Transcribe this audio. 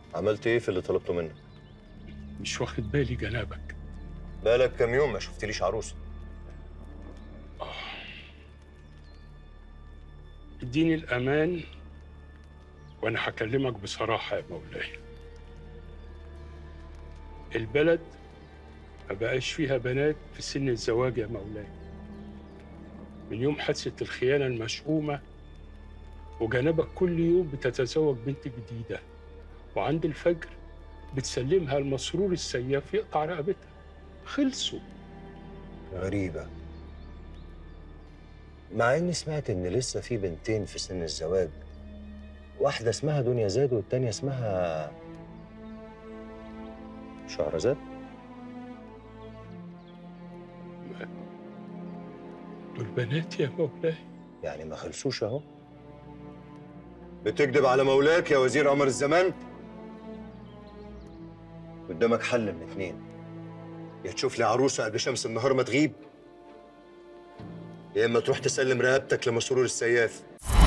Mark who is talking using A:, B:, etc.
A: عملت ايه في اللي طلبته منك
B: مش واخد بالي جنابك
A: بقالك كام يوم ما شفتليش عروسه
B: اديني الأمان وأنا هكلمك بصراحة يا مولاي البلد ما بقاش فيها بنات في سن الزواج يا مولاي من يوم حادثة الخيانة المشؤومة وجنابك كل يوم بتتزوج بنت جديدة وعند الفجر بتسلمها المسرور السياف يقطع رقبتها خلصوا
A: غريبة مع اني سمعت ان لسه في بنتين في سن الزواج واحدة اسمها دنيا زاد والتانية اسمها شهرزاد
B: دول بنات يا مولاي
A: يعني ما خلصوش اهو بتكذب على مولاك يا وزير قمر الزمان قدامك حل من اتنين يا تشوف لي عروسه قبل شمس النهار ما تغيب يا اما تروح تسلم رقبتك لمسرور السياف